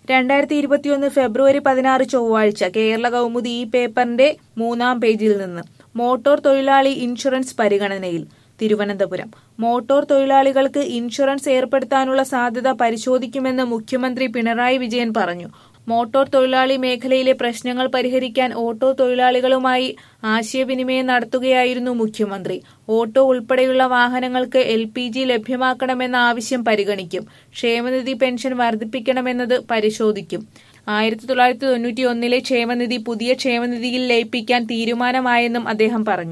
രണ്ടായിരത്തി ഇരുപത്തിയൊന്ന് ഫെബ്രുവരി പതിനാറ് ചൊവ്വാഴ്ച കേരള കൗമുദി ഈ പേപ്പറിന്റെ മൂന്നാം പേജിൽ നിന്ന് മോട്ടോർ തൊഴിലാളി ഇൻഷുറൻസ് പരിഗണനയിൽ തിരുവനന്തപുരം മോട്ടോർ തൊഴിലാളികൾക്ക് ഇൻഷുറൻസ് ഏർപ്പെടുത്താനുള്ള സാധ്യത പരിശോധിക്കുമെന്ന് മുഖ്യമന്ത്രി പിണറായി വിജയൻ പറഞ്ഞു മോട്ടോർ തൊഴിലാളി മേഖലയിലെ പ്രശ്നങ്ങൾ പരിഹരിക്കാൻ ഓട്ടോ തൊഴിലാളികളുമായി ആശയവിനിമയം നടത്തുകയായിരുന്നു മുഖ്യമന്ത്രി ഓട്ടോ ഉൾപ്പെടെയുള്ള വാഹനങ്ങൾക്ക് എൽ പി ജി ലഭ്യമാക്കണമെന്ന ആവശ്യം പരിഗണിക്കും ക്ഷേമനിധി പെൻഷൻ വർദ്ധിപ്പിക്കണമെന്നത് പരിശോധിക്കും ആയിരത്തി തൊള്ളായിരത്തി തൊണ്ണൂറ്റി ഒന്നിലെ ക്ഷേമനിധി പുതിയ ക്ഷേമനിധിയിൽ ലയിപ്പിക്കാൻ തീരുമാനമായെന്നും അദ്ദേഹം പറഞ്ഞു